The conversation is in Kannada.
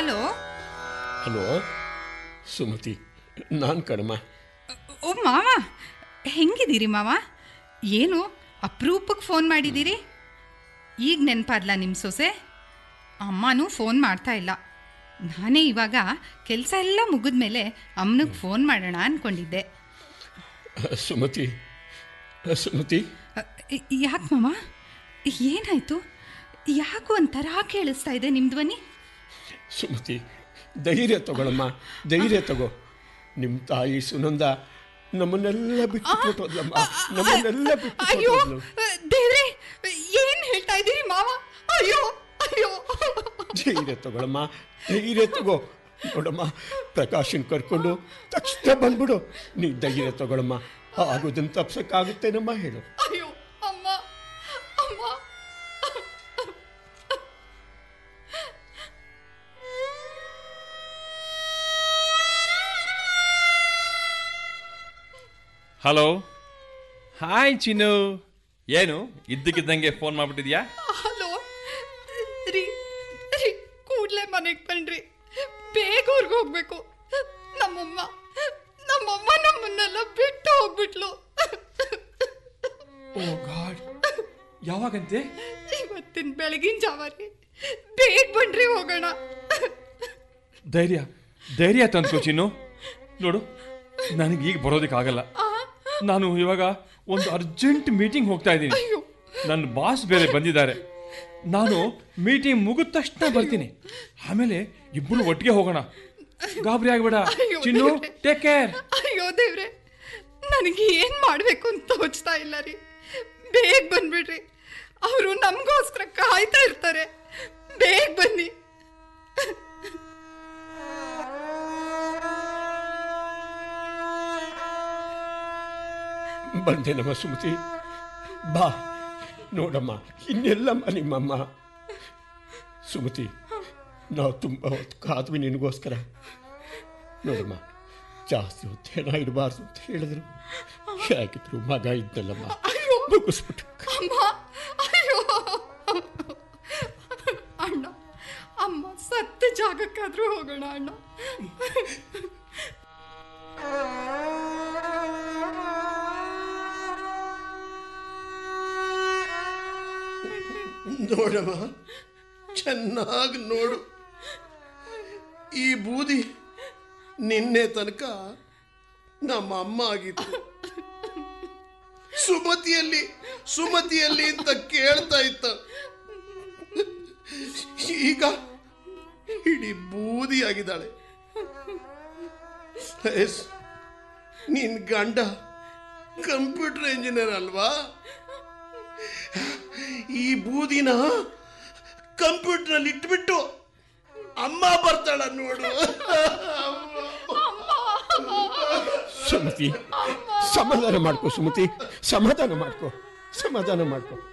ಹಲೋ ಹಲೋ ಸುಮತಿ ನಾನು ಕಣಮ್ಮ ಓ ಮಾವ ಹೆಂಗಿದ್ದೀರಿ ಮಾವ ಏನು ಅಪರೂಪಕ್ಕೆ ಫೋನ್ ಮಾಡಿದ್ದೀರಿ ಈಗ ನೆನಪಾದ್ಲ ನಿಮ್ಮ ಸೊಸೆ ಅಮ್ಮನೂ ಫೋನ್ ಮಾಡ್ತಾ ಇಲ್ಲ ನಾನೇ ಇವಾಗ ಕೆಲಸ ಎಲ್ಲ ಮುಗಿದ್ಮೇಲೆ ಅಮ್ಮನಿಗೆ ಫೋನ್ ಮಾಡೋಣ ಅಂದ್ಕೊಂಡಿದ್ದೆ ಸುಮತಿ ಸುಮತಿ ಯಾಕೆ ಮಾವ ಏನಾಯಿತು ಯಾಕೆ ಒಂಥರ ಕೇಳಿಸ್ತಾ ಇದೆ ನಿಮ್ಮ ಧ್ವನಿ ಸುಮತಿ ಧೈರ್ಯ ತಗೊಳಮ್ಮ ಧೈರ್ಯ ತಗೋ ನಿಮ್ಮ ತಾಯಿ ಸುನಂದ ನಮ್ಮನ್ನೆಲ್ಲ ಬಿಟ್ಟು ಕೊಟ್ಟೋದ್ಲಮ್ಮ ನಮ್ಮನ್ನೆಲ್ಲ ಬಿಟ್ಟು ಅಯ್ಯೋ ಕೊಟ್ಟೋದ್ಲು ದೇವ್ರೆ ಏನು ಹೇಳ್ತಾ ಇದ್ದೀರಿ ಮಾವ ಅಯ್ಯೋ ಅಯ್ಯೋ ಧೈರ್ಯ ತಗೊಳಮ್ಮ ಧೈರ್ಯ ತಗೋ ನೋಡಮ್ಮ ಪ್ರಕಾಶನ್ ಕರ್ಕೊಂಡು ತಕ್ಷಣ ಬಂದ್ಬಿಡು ನೀ ಧೈರ್ಯ ತಗೊಳಮ್ಮ ಆಗೋದನ್ನ ತಪ್ಸಕ್ಕಾಗುತ್ತೇನಮ್ಮ ಹೇಳು ಅಯ್ಯೋ ಅಮ್ಮ ಅಮ್ಮ ಹಲೋ ಹಾಯ್ ಚಿನ್ನು ಏನು ಇದ್ದಕ್ಕಿದ್ದಂಗೆ ಫೋನ್ ಮಾಡ್ಬಿಟ್ಟಿದ್ಯಾ ಹಲೋ ರೀ ರೀ ಕೂಡ್ಲೆ ಮನೆಗೆ ಬನ್ರಿ ಬೇಗ ಊರ್ಗ್ ಹೋಗ್ಬೇಕು ನಮ್ಮಮ್ಮ ನಮ್ಮಮ್ಮ ನಮ್ಮನ್ನೆಲ್ಲ ಬಿಟ್ಟು ಹೋಗ್ಬಿಟ್ಲು ಓ ಗಾಡ್ ಯಾವಾಗಂತೆ ಇವತ್ತಿನ ಬೆಳಗಿನ ಜಾವ ರೀ ಬೇಗ ಬನ್ರಿ ಹೋಗೋಣ ಧೈರ್ಯ ಧೈರ್ಯ ತಂದ್ಕೋ ಚಿನ್ನು ನೋಡು ನನಗೆ ಈಗ ಬರೋದಕ್ಕಾಗಲ್ಲ ನಾನು ಇವಾಗ ಒಂದು ಅರ್ಜೆಂಟ್ ಮೀಟಿಂಗ್ ಹೋಗ್ತಾ ಇದ್ದೀನಿ ಅಯ್ಯೋ ನನ್ನ ಬಾಸ್ ಬೇರೆ ಬಂದಿದ್ದಾರೆ ನಾನು ಮೀಟಿಂಗ್ ಮುಗಿದ ತಕ್ಷಣ ಬರ್ತೀನಿ ಆಮೇಲೆ ಇಬ್ಬರು ಒಟ್ಟಿಗೆ ಹೋಗೋಣ ಗಾಬರಿ ಆಗ್ಬೇಡ ಅಯ್ಯೋ, ಚಿನ್ನು ದೇವ್ರೇ. ಟೇಕ್ ಕೇರ್ ಅಯ್ಯೋ ದೇವ್ರೆ ನನಗೆ ಏನು ಮಾಡಬೇಕು ಅಂತ ತೋಚ್ತಾ ಇಲ್ಲ ರೀ ಬೇಗ ಬಂದ್ಬಿಡ್ರಿ ಅವರು ನಮಗೋಸ್ಕರ ಕಾಯ್ತಾ ಇರ್ತಾರೆ ಬೇಗ ಬನ್ನಿ ಬಂದೇನಮ್ಮ ಸುಮತಿ ಬಾ ನೋಡಮ್ಮ ಇನ್ನೆಲ್ಲಮ್ಮ ನಿಮ್ಮಮ್ಮ ಸುಮತಿ ನಾವು ತುಂಬ ಹೊತ್ತು ಕಾದ್ವಿ ನಿನಗೋಸ್ಕರ ನೋಡಮ್ಮ ಜಾಸ್ತಿ ಹೊತ್ತು ಹೆಣ ಇಡಬಾರ್ದು ಅಂತ ಹೇಳಿದ್ರು ಯಾಕಿದ್ರು ಮಗ ಇದ್ದಲ್ಲಮ್ಮ ಅಯ್ಯೋ ಮುಗಿಸ್ಬಿಟ್ಟು ಅಮ್ಮ ಅಯ್ಯೋ ಅಣ್ಣ ಅಮ್ಮ ಸತ್ತ ಜಾಗಕ್ಕಾದ್ರೂ ಹೋಗೋಣ ಅಣ್ಣ ನೋಡಮ್ಮ ಚೆನ್ನಾಗಿ ನೋಡು ಈ ಬೂದಿ ನಿನ್ನೆ ತನಕ ನಮ್ಮ ಅಮ್ಮ ಆಗಿತ್ತು ಸುಮತಿಯಲ್ಲಿ ಸುಮತಿಯಲ್ಲಿ ಅಂತ ಕೇಳ್ತಾ ಇತ್ತ ಈಗ ಇಡೀ ಬೂದಿ ಆಗಿದ್ದಾಳೆ ಎಸ್, ನಿನ್ ಗಂಡ ಕಂಪ್ಯೂಟರ್ ಇಂಜಿನಿಯರ್ ಅಲ್ವಾ ಈ ಬೂದಿನ ಕಂಪ್ಯೂಟರ್ ಅಲ್ಲಿ ಇಟ್ಬಿಟ್ಟು ಅಮ್ಮ ಬರ್ತಾಳ ನೋಡು ಸುಮತಿ ಸಮಾಧಾನ ಮಾಡ್ಕೋ ಸುಮತಿ ಸಮಾಧಾನ ಮಾಡ್ಕೋ ಸಮಾಧಾನ ಮಾಡ್ಕೋ